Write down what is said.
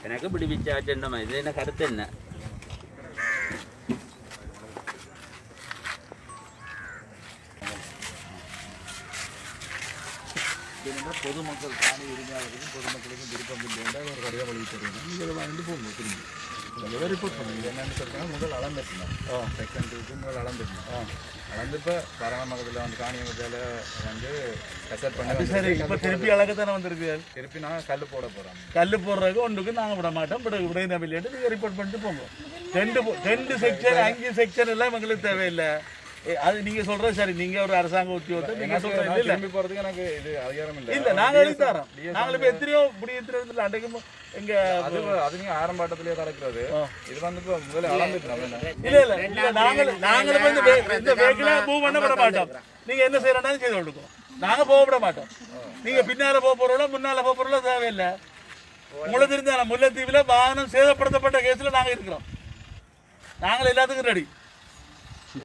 எனக்கு பிடிப்பிச்சாச்சுண்டமா இது என்ன கருத்து என்ன ஏனென்றால் பொதுமக்கள் காணி உரிமையாளர்களுக்கும் பொதுமக்களுக்கும் விருப்பம் இல்லை என்றால் ஒரு கடிதம் எழுதி தருவீங்க நீங்கள் இதை வாங்கிட்டு போங்க திரும்பி இதை ரிப்போர்ட் பண்ணுங்க என்னென்னு சொல்லிட்டாங்க முதல் அளந்துருக்கணும் ஓ செக்ஷன் டூக்கு முதல் அளந்துருக்கணும் அளந்து இப்போ பரணமகத்தில் வந்து காணி அமைச்சால வந்து கசட் பண்ணி சரி இப்ப திருப்பி அழகத்தானே வந்திருக்கு திருப்பி நாங்கள் கல் போட போகிறோம் கல்லு போடுறதுக்கு ஒன்றுக்கு நாங்க விட மாட்டோம் விட விட இல்லைன்ட்டு நீங்க ரிப்போர்ட் பண்ணிட்டு போங்க ரெண்டு போ- ரெண்டு செக்ஷன் அஞ்சு செக்ஷன் எல்லாம் எங்களுக்கு தேவையில்லை ஏ, அது நீங்க சொல்றது சரி நீங்க ஒரு அரசாங்க உத்தியோகத்தை நீங்க சொல்றது இல்ல திரும்பி போகிறதுக்கு எனக்கு இது அதிகாரம் இல்லை இல்ல நாங்க எழுதி தரோம் நாங்கள் இப்ப எத்தனையோ இப்படி எத்தனையோ அன்றைக்கு எங்க அது அது நீங்கள் ஆரம்பாட்டத்திலேயே கிடக்கிறது இது வந்து இப்போ முதல்ல அளந்துட்டு நம்ம என்ன இல்ல இல்ல இல்ல நாங்கள் நாங்கள் இப்ப இந்த வே- இந்த வேக்கில மூவ் பண்ண விட மாட்டோம் நீங்க என்ன செய்யறனாலும் செய்து கொடுக்கும் நாங்க போக விட மாட்டோம் நீங்க பின்னால போக போறோம் முன்னால போக போறோம் தேவையில்லை உங்களுக்கு தெரிஞ்ச முல்லைத்தீவுல வாகனம் சேதப்படுத்தப்பட்ட கேஸ்ல நாங்க இருக்கிறோம் நாங்கள் எல்லாத்துக்கும் ரெடி